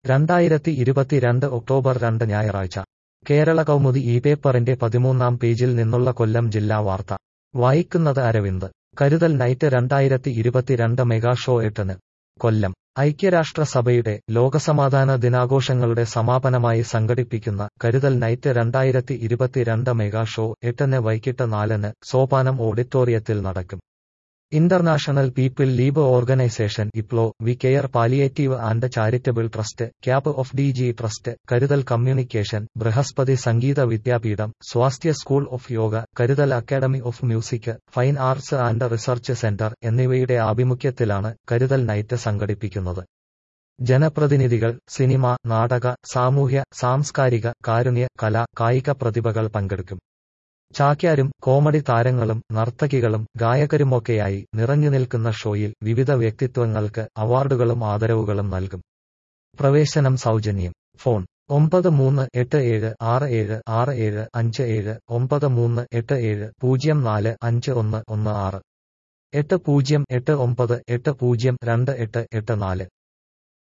രണ്ടായിരത്തി ഇരുപത്തിരണ്ട് ഒക്ടോബർ രണ്ട് ഞായറാഴ്ച കേരള കൗമുദി ഈ പേപ്പറിന്റെ പതിമൂന്നാം പേജിൽ നിന്നുള്ള കൊല്ലം ജില്ലാ വാർത്ത വായിക്കുന്നത് അരവിന്ദ് കരുതൽ നൈറ്റ് രണ്ടായിരത്തി ഇരുപത്തിരണ്ട് മെഗാ ഷോ എട്ടിന് കൊല്ലം ഐക്യരാഷ്ട്രസഭയുടെ ലോകസമാധാന ദിനാഘോഷങ്ങളുടെ സമാപനമായി സംഘടിപ്പിക്കുന്ന കരുതൽ നൈറ്റ് രണ്ടായിരത്തി ഇരുപത്തിരണ്ട് മെഗാ ഷോ എട്ടിന് വൈകിട്ട് നാലിന് സോപാനം ഓഡിറ്റോറിയത്തിൽ നടക്കും ഇന്റർനാഷണൽ പീപ്പിൾ ലീബ് ഓർഗനൈസേഷൻ ഇപ്ലോ we care palliative and charitable trust cap of D G trust Karuthal communication Brihaspathi Sangeetha Vidyapeetham Swasthya school of yoga Karuthal academy of music fine arts and research centre എന്നിവയുടെ ആഭിമുഖ്യത്തിലാണ് കരുതൽ നൈറ്റ് സംഘടിപ്പിക്കുന്നത് ജനപ്രതിനിധികൾ സിനിമ നാടക സാമൂഹ്യ സാംസ്കാരിക കാരുണ്യ കല കായിക പ്രതിഭകൾ പങ്കെടുക്കും ചാക്യാരും കോമഡി താരങ്ങളും നർത്തകികളും ഗായകരുമൊക്കെയായി നിറഞ്ഞുനിൽക്കുന്ന ഷോയിൽ വിവിധ വ്യക്തിത്വങ്ങൾക്ക് അവാർഡുകളും ആദരവുകളും നൽകും പ്രവേശനം സൗജന്യം ഫോൺ ഒമ്പത് മൂന്ന് എട്ട് ഏഴ് ആറ് ഏഴ് ആറ് ഏഴ് അഞ്ച് ഏഴ് ഒമ്പത് മൂന്ന് എട്ട് ഏഴ് പൂജ്യം നാല് അഞ്ച് ഒന്ന് ഒന്ന് ആറ് എട്ട് പൂജ്യം എട്ട് ഒമ്പത് എട്ട് പൂജ്യം രണ്ട് എട്ട് എട്ട് നാല്